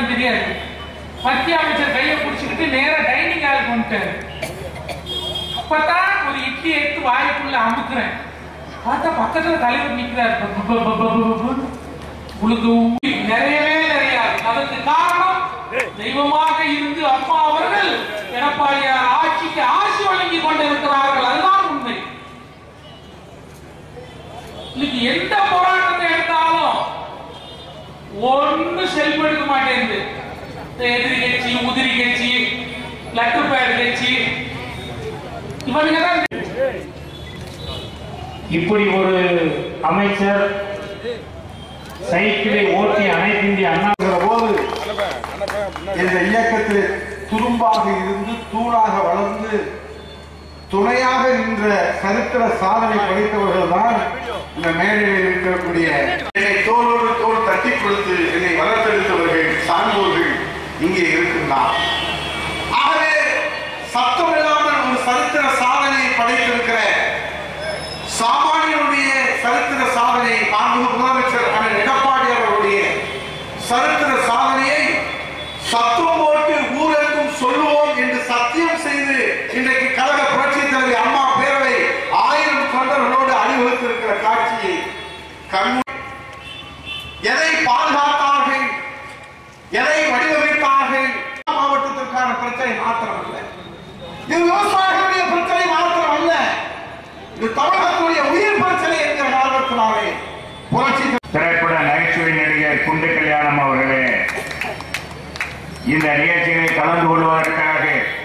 என்னன்னு தெரியாது மத்திய அமைச்சர் கையை பிடிச்சிக்கிட்டு நேரா டைனிங் ஹாலுக்கு வந்துட்டாரு அப்பதான் ஒரு இட்லி எடுத்து வாய்க்குள்ள அமுக்குறேன் பார்த்தா பக்கத்துல தலைவர் நிக்கிறார் ப- ப- ப- ப- ப- ப- உழுது ஊறி நிறையவே நிறையாது அதற்கு காரணம் தெய்வமாக இருந்து அம்மா அவர்கள் எடப்பாடியார் ஆட்சிக்கு ஆட்சி வழங்கி கொண்டிருக்கிறார்கள் அதுதான் உண்மை இன்னைக்கு எந்த போராட்டத்தை எடுத்தாலும் ஒண்ணு செல்படுத்த மாட்டேங்குது இந்த எதிரி கட்சி உதிரி கட்சி லெட்டர் பேட் கட்சி இவனுங்க தான் இப்படி ஒரு அமைச்சர் சைக்கிளை ஓட்டி அனைத்து இந்திய அண்ணா இருக்கிற போது இந்த இயக்கத்தில் துரும்பாக இருந்து தூணாக வளர்ந்து துணையாக நின்ற சரித்திர சாதனை படைத்தவர்கள் தான் இந்த மேடையில் இருக்கக்கூடிய என்னை தோளோடு தோள் தட்டி கொடுத்து என்னை வளர்த்தெடுத்தவர்கள் சான்றோர்கள் இங்கே இருக்கின்றார் ஆகவே சத்தம் இல்லாமல் ஒரு சரித்திர சாதனை படைத்திருக்கிற சாமானியனுடைய சரித்திர சாதனை மாண்பு முதலமைச்சர் அண்ணன் எடப்பாடி அவர்களுடைய சரித்திர சாதனையை சத்தம் போட்டு ஊரெங்கும் சொல்லுவோம் என்று சத்தியம் செய்து இன்றைக்கு கழக புரட்சித் தலைவி அம்மா பேரவை ஆயிரம் தொண்டர்களோடு அணிவகுத்திருக்கிற காட்சியை கண் எதை பாதுகாத்தார்கள் எதை வடிவமைத்தார்கள் மாவட்டத்திற்கான பிரச்சனை மாத்திரம் அல்ல இது விவசாயிகளுடைய பிரச்சனை மாத்திரம் அல்ல இது தமிழகத்துடைய உயிர் பிரச்சனை என்கிற காரணத்தினாலே புரட்சி திரைப்பட நகைச்சுவை நடிகர் குண்டு கல்யாணம் அவர்களே இந்த நிகழ்ச்சியில் கலந்து கொள்வதற்காக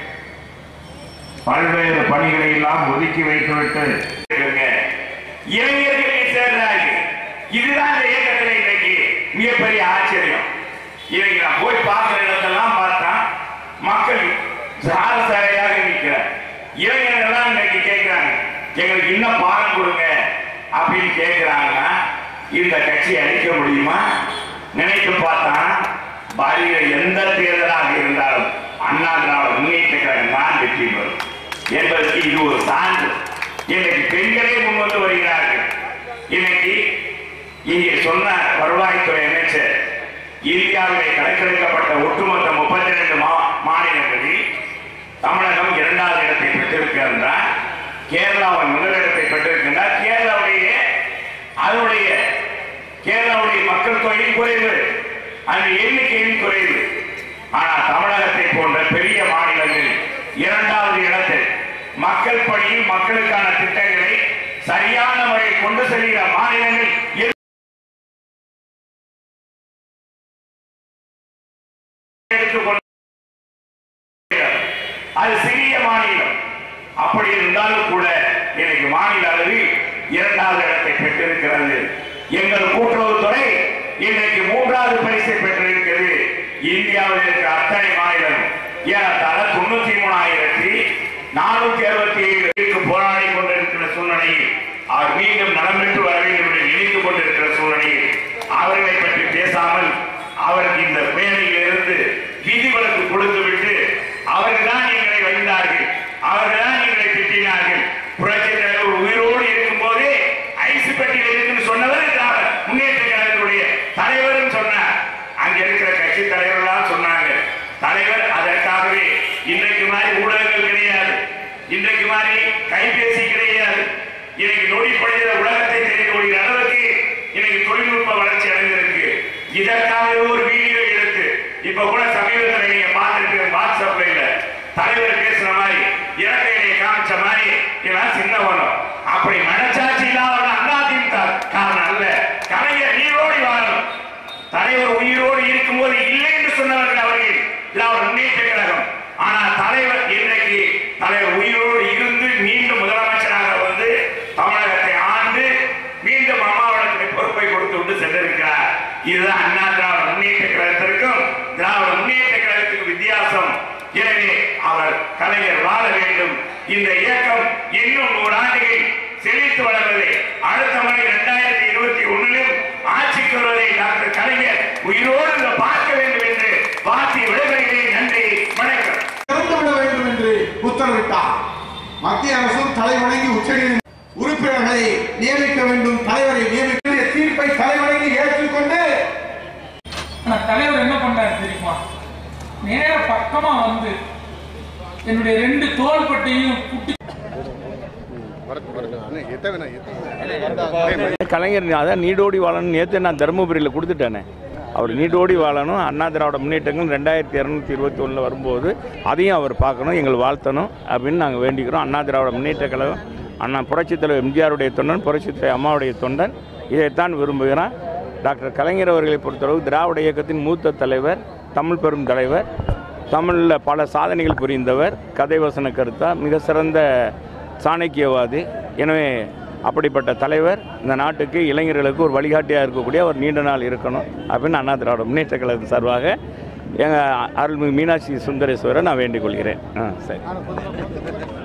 பல்வேறு பணிகளை எல்லாம் ஒதுக்கி வைத்துவிட்டு இருங்க. இளைஞர்களே சேர்றார்கள் இதுதான் இந்த இயக்கத்தில் இன்னைக்கு மிகப்பெரிய ஆச்சரியம் இன்னைக்கு நான் போய் பார்க்கிற இடத்தெல்லாம் பார்த்தா மக்கள் சார சாரையாக நிற்கிறார் இளைஞர்கள் இன்னைக்கு கேட்கிறாங்க எங்களுக்கு இன்னும் பாடம் கொடுங்க அப்படின்னு கேட்கிறாங்கன்னா இந்த கட்சி அழிக்க முடியுமா நினைத்து பார்த்தா வருகிற எந்த தேர்தலாக இருந்தாலும் அண்ணா திராவிட முன்னேற்ற கழகம் தான் வெற்றி பெறும் என்பதற்கு இது ஒரு சான்று இன்னைக்கு பெண்களே முன் வந்து வருகிறார்கள் இன்னைக்கு இங்கே சொன்ன வருவாய்த்துறை அமைச்சர் இந்தியாவிலே கணக்கெடுக்கப்பட்ட ஒட்டுமொத்த முப்பத்தி ரெண்டு மாநிலங்களில் தமிழகம் இரண்டாவது இடத்தை பெற்றிருக்கின்றார் கேரளாவின் முதலிடத்தை பெற்றிருக்கின்றார் கேரளாவுடைய அதனுடைய கேரளாவுடைய மக்கள் தொகை குறைவு அந்த எண்ணிக்கையும் குறைவு ஆனால் தமிழகத்தை போன்ற பெரிய மாநிலங்கள் இரண்டாவது இடத்தில் மக்கள் பணியில் மக்களுக்கான திட்டங்களை சரியான முறையில் கொண்டு செல்கிற மாநிலங்கள் எது எடுத்துக்கொண்டு அது சிறிய மாநிலம் அப்படி இருந்தாலும் கூட இன்னைக்கு மாநில அளவில் இரண்டாவது இடத்தை பெற்றிருக்கிறது எங்கள் கூட்டுறவுத்துறை இன்றைக்கு மூன்றாவது பரிசை பெற்றிருக்கிறது இந்தியாவில் இருக்கிற அத்தனை மாநிலம் ஏறத்தாழ தொண்ணூத்தி மூணாயிரத்தி நானூத்தி அறுபத்தி ஏழு போராடி கொண்டிருக்கிற சூழ்நிலையில் அவர் மீண்டும் நலம் பெற்று வர வேண்டும் என்று நினைத்துக் கொண்டிருக்கிற சூழ்நிலையில் அவர்களை பற்றி பேசாமல் அவருக்கு இந்த பேரையில் இருந்து விதிவிலக்கு கொடுத்துவிட்டு அவர்கள் தான் எங்களை வைத்தார்கள் அவர்கள் தான் எங்களை திட்டினார்கள் புரட்சி தலைவர் உயிரோடு இருக்கும் போதே ஐசு பெட்டியில் இருக்குன்னு சொன்னவர் திராவிட முன்னேற்ற கழகத்துடைய தலைவரும் சொன்னார் அங்க இருக்கிற கட்சி தலைவர்களாம் சொன்னாங்க தலைவர் அதற்காகவே இன்றைக்கு மாதிரி ஊடகங்கள் கிடையாது இன்றைக்கு மாதிரி கைபேசி கிடையாது இன்னைக்கு நொடி படைகிற உலகத்தை தெரிந்து கொள்கிற அளவுக்கு இன்னைக்கு தொழில்நுட்ப வளர்ச்சி அடைந்திருக்கு இதற்காகவே ஒரு வீடியோ எடுத்து இப்ப கூட சமீபத்தில் நீங்க பார்த்திருப்பீங்க வாட்ஸ்அப்ல இல்ல தலைவர் பேசுன மாதிரி இறக்கையிலே காமிச்ச மாதிரி இதெல்லாம் சின்னவனம் அப்படி மனச்சாட்சி இல்லாதவன் அதிமுக காரணம் அல்ல கலைஞர் நீரோடி வாழணும் தலைவர் உயிரோடு இருக்கும்போது இல்லை என்று சொன்னவர்கள் அவர்கள் திராவிட முன்னேற்ற கழகம் ஆனால் தலைவர் இன்றைக்கு தலைவர் உயிரோடு இருந்து மீண்டும் முதலமைச்சராக வந்து தமிழகத்தை ஆண்டு மீண்டும் அம்மாவிடத்தில் பொறுப்பை கொடுத்து விட்டு சென்றிருக்கிறார் இதுதான் அண்ணா திராவிட முன்னேற்ற கழகத்திற்கும் திராவிட முன்னேற்ற கழகத்துக்கும் வித்தியாசம் எனவே அவர் கலைஞர் வாழ வேண்டும் இந்த இயக்கம் இன்னும் நூறு ஆண்டுகள் செழித்து வளர்வதை அடுத்த முறை இரண்டாயிரத்தி இருபத்தி ஒன்னிலும் ஆட்சிக்கு வருவதை டாக்டர் கலைஞர் உயிரோடு இங்க பார்க்க வேண்டும் என்று வாழ்த்தி விடைபெறுகிறேன் நன்றி வணக்கம் திறந்துவிட வேண்டும் என்று உத்தரவிட்டார் மத்திய அரசும் தலைவணங்கி உச்சநீதிமன்ற உறுப்பினர்களை நியமிக்க வேண்டும் தலைவரை நியமிக்க தீர்ப்பை தலைவணங்கி ஏற்றுக்கொண்டு ஆனா தலைவர் என்ன பண்றாரு தெரியுமா நேர பக்கமா வந்து என்னுடைய ரெண்டு தோள்பட்டையும் குட்டி கலைஞர் அதான் நீடோடி வாழணும் நேற்று நான் தருமபுரியில் கொடுத்துட்டேனே அவர் நீடோடி வாழணும் அண்ணா திராவிட முன்னேற்றங்கள் ரெண்டாயிரத்தி இரநூத்தி இருபத்தி ஒன்றில் வரும்போது அதையும் அவர் பார்க்கணும் எங்களை வாழ்த்தணும் அப்படின்னு நாங்கள் வேண்டிக்கிறோம் அண்ணா திராவிட முன்னேற்ற கழகம் அண்ணா புரட்சித் தலைவர் எம்ஜிஆருடைய தொண்டன் புரட்சித் தலைவர் அம்மாவுடைய தொண்டன் இதைத்தான் விரும்புகிறான் டாக்டர் கலைஞர் அவர்களை பொறுத்தளவு திராவிட இயக்கத்தின் மூத்த தலைவர் தமிழ் பெரும் தலைவர் தமிழில் பல சாதனைகள் புரிந்தவர் கதை வசன கருத்தா மிக சிறந்த சாணக்கியவாதி எனவே அப்படிப்பட்ட தலைவர் இந்த நாட்டுக்கு இளைஞர்களுக்கு ஒரு வழிகாட்டியாக இருக்கக்கூடிய ஒரு நீண்ட நாள் இருக்கணும் அப்படின்னு அண்ணா திராவிட முன்னேற்ற கழகத்தின் சார்பாக எங்கள் அருள்மிகு மீனாட்சி சுந்தரேஸ்வரரை நான் வேண்டிக் கொள்கிறேன் ஆ சரி